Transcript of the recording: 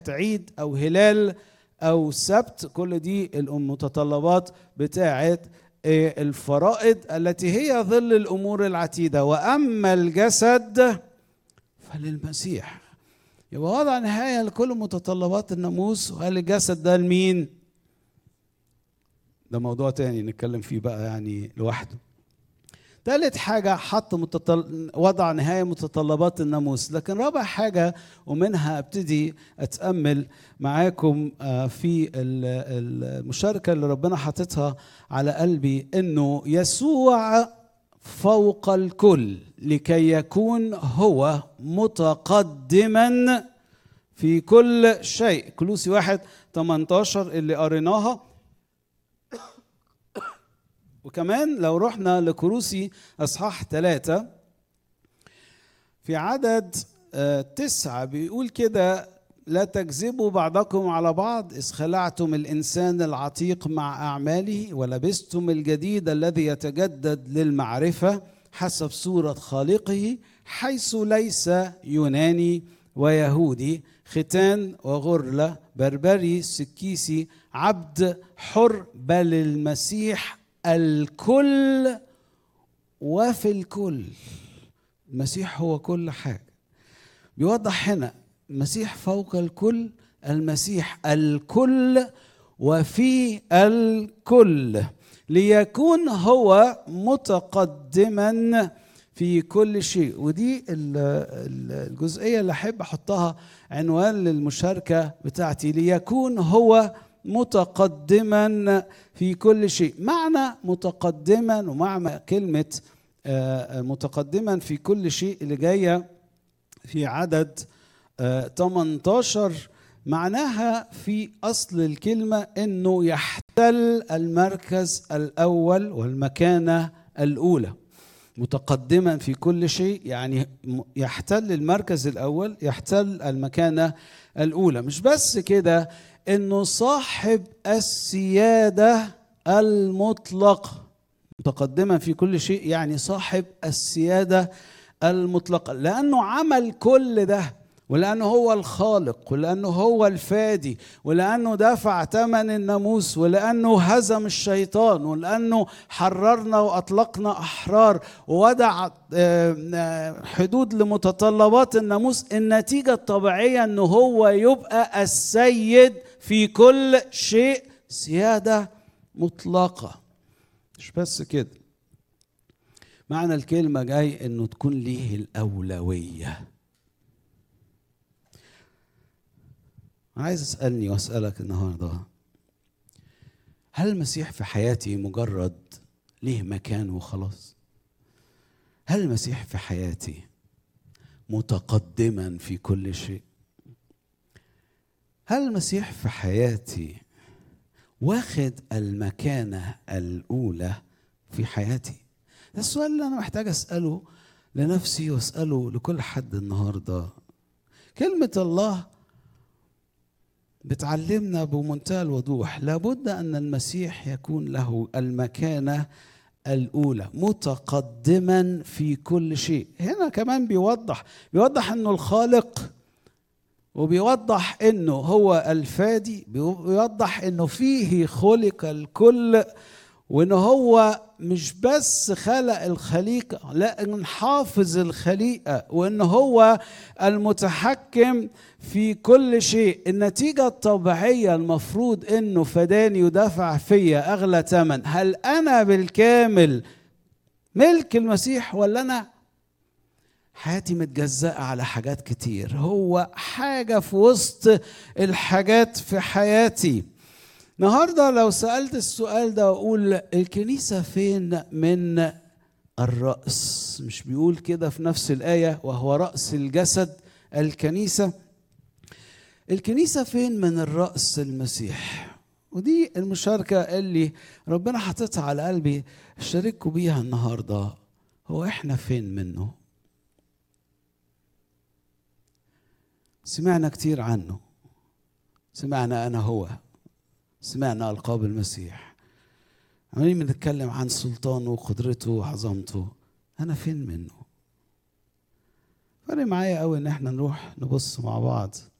عيد او هلال او سبت كل دي المتطلبات بتاعه الفرائض التي هي ظل الامور العتيده واما الجسد فللمسيح يبقى وضع نهايه لكل متطلبات الناموس وقال الجسد ده لمين ده موضوع تاني نتكلم فيه بقى يعني لوحده ثالث حاجة حط متطل... وضع نهاية متطلبات الناموس لكن رابع حاجة ومنها ابتدي أتأمل معاكم في المشاركة اللي ربنا حاططها على قلبي إنه يسوع فوق الكل لكي يكون هو متقدما في كل شيء كلوسي واحد 18 اللي قريناها وكمان لو رحنا لكروسي اصحاح ثلاثة في عدد تسعة بيقول كده لا تكذبوا بعضكم على بعض إذ خلعتم الإنسان العتيق مع أعماله ولبستم الجديد الذي يتجدد للمعرفة حسب صورة خالقه حيث ليس يوناني ويهودي ختان وغرلة بربري سكيسي عبد حر بل المسيح الكل وفي الكل المسيح هو كل حاجة بيوضح هنا المسيح فوق الكل المسيح الكل وفي الكل ليكون هو متقدما في كل شيء ودي الجزئية اللي أحب أحطها عنوان للمشاركة بتاعتي ليكون هو متقدما في كل شيء معنى متقدما ومعنى كلمة متقدما في كل شيء اللي جاية في عدد 18 معناها في أصل الكلمة أنه يحتل المركز الأول والمكانة الأولى متقدما في كل شيء يعني يحتل المركز الأول يحتل المكانة الأولى مش بس كده انه صاحب السياده المطلقه متقدما في كل شيء يعني صاحب السياده المطلقه لانه عمل كل ده ولانه هو الخالق ولانه هو الفادي ولانه دفع ثمن الناموس ولانه هزم الشيطان ولانه حررنا واطلقنا احرار ووضع حدود لمتطلبات الناموس النتيجه الطبيعيه انه هو يبقى السيد في كل شيء سياده مطلقه مش بس كده معنى الكلمه جاي انه تكون ليه الاولويه عايز اسالني واسالك النهارده هل المسيح في حياتي مجرد ليه مكان وخلاص هل المسيح في حياتي متقدما في كل شيء هل المسيح في حياتي واخد المكانه الاولى في حياتي ده السؤال اللي انا محتاج اساله لنفسي واساله لكل حد النهارده كلمه الله بتعلمنا بمنتهى الوضوح لابد ان المسيح يكون له المكانه الاولى متقدما في كل شيء هنا كمان بيوضح بيوضح انه الخالق وبيوضح انه هو الفادي بيوضح انه فيه خلق الكل وان هو مش بس خلق الخليقه لكن حافظ الخليقه وان هو المتحكم في كل شيء النتيجه الطبيعيه المفروض انه فداني ودفع فيا اغلى ثمن هل انا بالكامل ملك المسيح ولا انا حياتي متجزأة على حاجات كتير هو حاجة في وسط الحاجات في حياتي النهارده لو سألت السؤال ده وأقول الكنيسة فين من الرأس مش بيقول كده في نفس الآية وهو رأس الجسد الكنيسة الكنيسة فين من الرأس المسيح ودي المشاركة اللي ربنا حاططها على قلبي اشارككم بيها النهاردة هو احنا فين منه سمعنا كتير عنه سمعنا انا هو سمعنا القاب المسيح عمالين بنتكلم عن سلطانه وقدرته وعظمته انا فين منه فرق معايا قوي ان احنا نروح نبص مع بعض